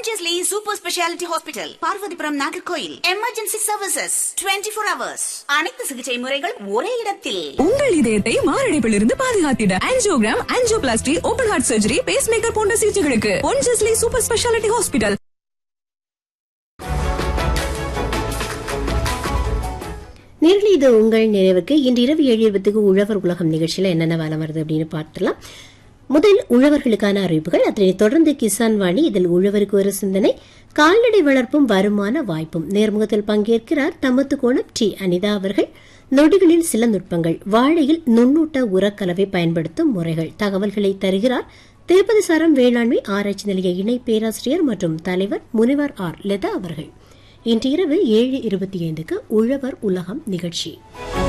Pondicherry super speciality hospital Parvathipuram Nagercoil emergency services 24 four hours அனைத்து சிகிச்சை முறைகள் ஒரே இடத்தில் உங்கள் இதயத்தை மாரடைப்பிலிருந்து பாதுகாத்திட angiogram angioplasty open heart surgery pace maker போன்ற சிகிச்சைகளுக்கு பொன்ஜஸ்லி சூப்பர் ஸ்பெஷாலிட்டி ஹாஸ்பிட்டல் நேரில் இது உங்கள் நினைவுக்கு இன்று இரவு ஏழு இருபத்துக்கு உழவர் உலகம் நிகழ்ச்சியில் என்னென்ன வேலை வருது அப்படின்னு பார்த்துலாம் முதல் உழவர்களுக்கான அறிவிப்புகள் அதனைத் தொடர்ந்து கிசான் வாணி இதில் உழவருக்கு ஒரு சிந்தனை கால்நடை வளர்ப்பும் வருமான வாய்ப்பும் நேர்முகத்தில் பங்கேற்கிறார் தமத்து கோணம் டி அனிதா அவர்கள் நொடிகளில் சில நுட்பங்கள் வாழையில் நுண்ணூட்ட உரக்கலவை பயன்படுத்தும் முறைகள் தகவல்களை தருகிறார் திருப்பதி சாரம் வேளாண்மை ஆராய்ச்சி நிலைய இணை பேராசிரியர் மற்றும் தலைவர் முனிவர் ஆர் லதா அவர்கள் இன்று இரவு ஏழு இருபத்தி ஐந்துக்கு உழவர் உலகம் நிகழ்ச்சி